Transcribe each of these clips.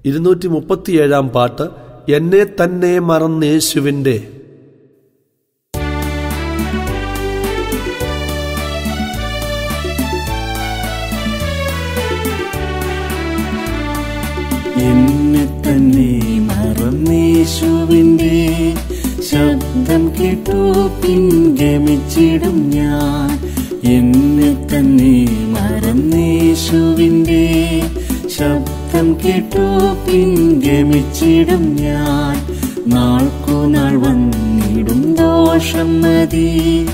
ഇരുന്നൂറ്റി മുപ്പത്തിയേഴാം പാട്ട് എന്നെ തന്നെ മറന്നേശുവിൻ്റെ എന്നെ തന്നെ മറന്നേശുവിൻ്റെ ശബ്ദം കേട്ടു പിൻഗമിച്ചിടും ഞാൻ എന്നെ തന്നെ മറന്നേശുവിൻ്റെ ശബ്ദം കേട്ടു പിൻഗമിച്ചിടും ഞാൻ നാൾക്കുനാൾ വന്നിടും ദോഷം മതി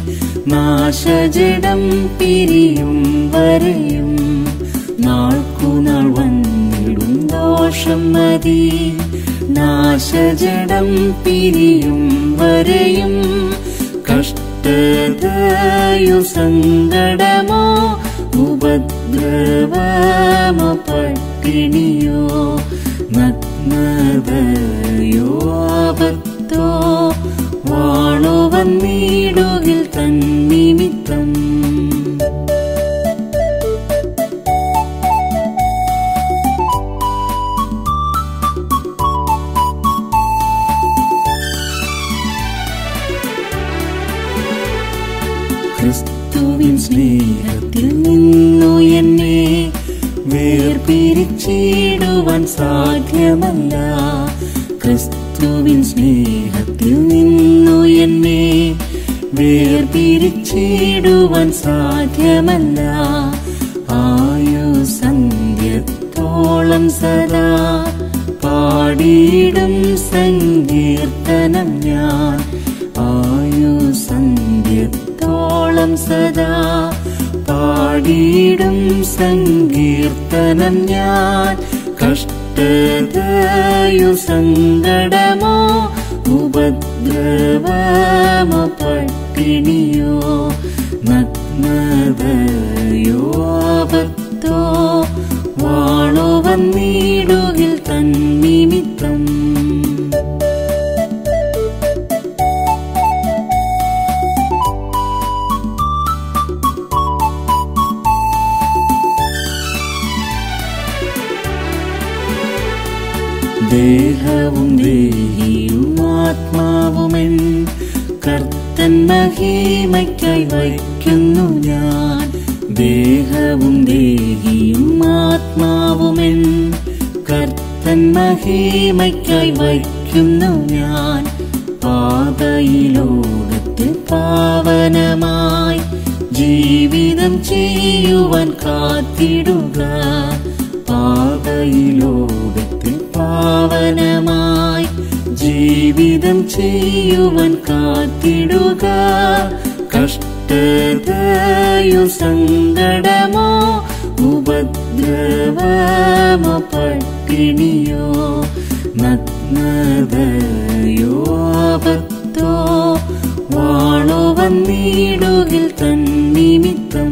നാശജടം പിരിയും വരെയും നാൾക്കുനാൾ വന്നിടും ദോഷം മതി നാശജടം പിരിയും വരെയും കഷ്ടതയോ സങ്കടമോ ഉപദ്രവമോ പട്ടിണിയോ നഗ്നതയോ ആപത്തോ വാളോ വന്നിടുകിൽ തന്നിമിത്തം ക്രിസ്തുവിൻ സ്നേഹത്തിൽ നിന്നു എന്നെ വേർപിരിച്ചിടുവാൻ സാധ്യമല്ല ക്രിസ്തുവിൻ സ്നേഹത്തിൽ നിന്നു എന്നെ വേർപിരിച്ചിടുവാൻ സാധ്യമല്ല ആയു സന്ധ്യത്തോളം സദാ പാടിയിടും സങ്കീർത്തനം ഞാൻ ആയു സന്ധ്യത്തോളം സദാ പാടിയിടും സങ്കീർത്തനം ഞാൻ കഷ്ടതയോ സങ്കടമോ ഉപദ്രവമോ പട്ടിണിയോ നഗ്നതയോ ആപത്തോ വാളോ വന്നിടുകിൽ തന്നിമിത്തം ദേഹവും ദേഹിയും ആത്മാവുമെൻ കർത്തൻ മഹിമയ്ക്കായി വയ്ക്കുന്നു ഞാൻ ദേഹവും ദേഹിയും ആത്മാവുമെൻ കർത്തൻ മഹിമയ്ക്കായി വയ്ക്കുന്നു ഞാൻ പാതയിലോകത്തിൽ പാവനമായി ജീവിതം ചെയ്യുവാൻ കാത്തിടുക പാതയിലോകത്തിൽ പാവനമായി ജീവിതം ചെയ്യുവാൻ കാത്തിടുക കഷ്ടതയോ സങ്കടമോ ഉപദ്രവമോ പട്ടിണിയോ നഗ്നതയോ ആപത്തോ വാളോ വന്നിടുകിൽ തന്നിമിത്തം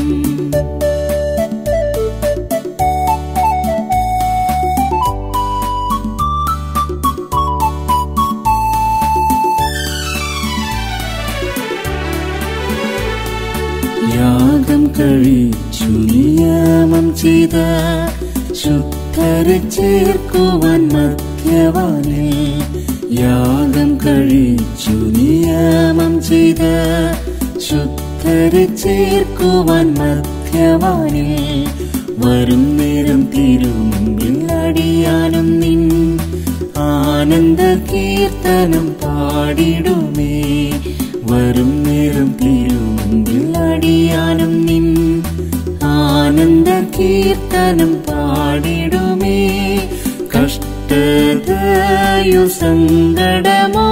യാഗം കഴിച്ചു നിയമം ചെയ്ത ശുദ്ധരെ ചേർക്കുവാൻ മധ്യവാനിൽ യാഗം കഴിച്ചു നിയമം ചെയ്ത ശുദ്ധരെ ചേർക്കുവാൻ മധ്യവാനിൽ വരും നേരം തിരുമുമ്പിൽ അടിയാനും നിൻ ആനന്ദ കീർത്തനം പാടിടുമേ വരും നേരം തിരുമുമ്പിൽ അടിയാനും നിൻ ആനന്ദ കീർത്തനം പാടിടുമേ കഷ്ടതയോ സങ്കടമോ